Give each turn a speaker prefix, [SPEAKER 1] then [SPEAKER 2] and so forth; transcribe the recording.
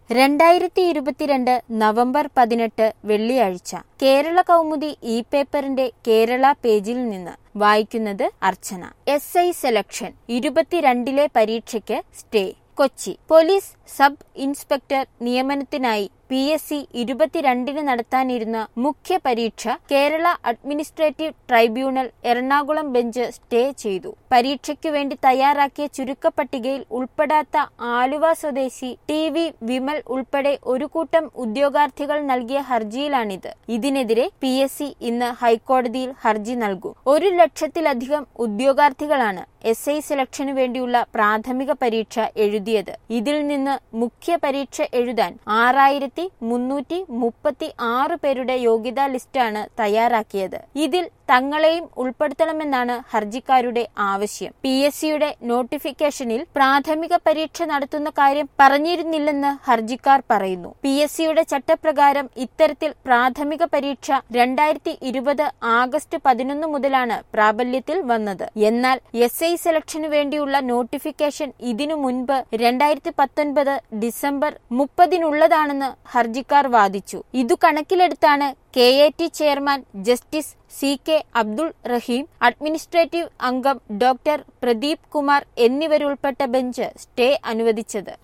[SPEAKER 1] രണ്ടായിരത്തി ഇരുപത്തിരണ്ട് നവംബർ പതിനെട്ട് വെള്ളിയാഴ്ച കേരള കൗമുദി ഇ പേപ്പറിന്റെ കേരള പേജിൽ നിന്ന് വായിക്കുന്നത് അർച്ചന എസ് ഐ സെലക്ഷൻ ഇരുപത്തിരണ്ടിലെ പരീക്ഷയ്ക്ക് stay Kochi police sub inspector നിയമനത്തിനായി പി എസ് സി ഇരുപത്തിരണ്ടിന് നടത്താനിരുന്ന മുഖ്യ പരീക്ഷ Kerala administrative tribunal Ernakulam bench stay ചെയ്തു പരീക്ഷയ്ക്കു വേണ്ടി തയ്യാറാക്കിയ ചുരുക്കപ്പട്ടികയിൽ ഉൾപ്പെടാത്ത ആലുവ സ്വദേശി ടി വി വിമൽ ഉൾപ്പെടെ ഒരു കൂട്ടം ഉദ്യോഗാർത്ഥികൾ നൽകിയ ഹർജിയിലാണിത് ഇതിനെതിരെ പി എസ് സി ഇന്ന് ഹൈക്കോടതിയിൽ ഹർജി നൽകും ഒരു ലക്ഷത്തിലധികം ഉദ്യോഗാർത്ഥികളാണ് എസ് ഐ സെലക്ഷനു വേണ്ടിയുള്ള പ്രാഥമിക പരീക്ഷ എഴുതിയത് ഇതിൽ നിന്ന് മുഖ്യ പരീക്ഷ എഴുതാൻ ആറായിരത്തി മുന്നൂറ്റി മുപ്പത്തി ആറ് പേരുടെ യോഗ്യതാ ലിസ്റ്റാണ് തയ്യാറാക്കിയത് ഇതിൽ തങ്ങളെയും ഉൾപ്പെടുത്തണമെന്നാണ് ഹർജിക്കാരുടെ ആവശ്യം പി എസ് സിയുടെ നോട്ടിഫിക്കേഷനിൽ പ്രാഥമിക പരീക്ഷ നടത്തുന്ന കാര്യം പറഞ്ഞിരുന്നില്ലെന്ന് ഹർജിക്കാർ പറയുന്നു പി എസ് സിയുടെ ചട്ടപ്രകാരം ഇത്തരത്തിൽ പ്രാഥമിക പരീക്ഷ രണ്ടായിരത്തി ഇരുപത് ആഗസ്റ്റ് പതിനൊന്ന് മുതലാണ് പ്രാബല്യത്തിൽ വന്നത് എന്നാൽ എസ് ഐ സെലക്ഷനു വേണ്ടിയുള്ള നോട്ടിഫിക്കേഷൻ ഇതിനു മുൻപ് രണ്ടായിരത്തി പത്തൊൻപത് ഡിസംബർ മുപ്പതിനുള്ളതാണെന്ന് ഹർജിക്കാർ വാദിച്ചു ഇതു കണക്കിലെടുത്താണ് K A T chairman justice C K Abdul Rahim administrative അംഗം ഡോക്ടർ പ്രദീപ് കുമാർ എന്നിവരുൾപ്പെട്ട ബെഞ്ച് സ്റ്റേ അനുവദിച്ചത്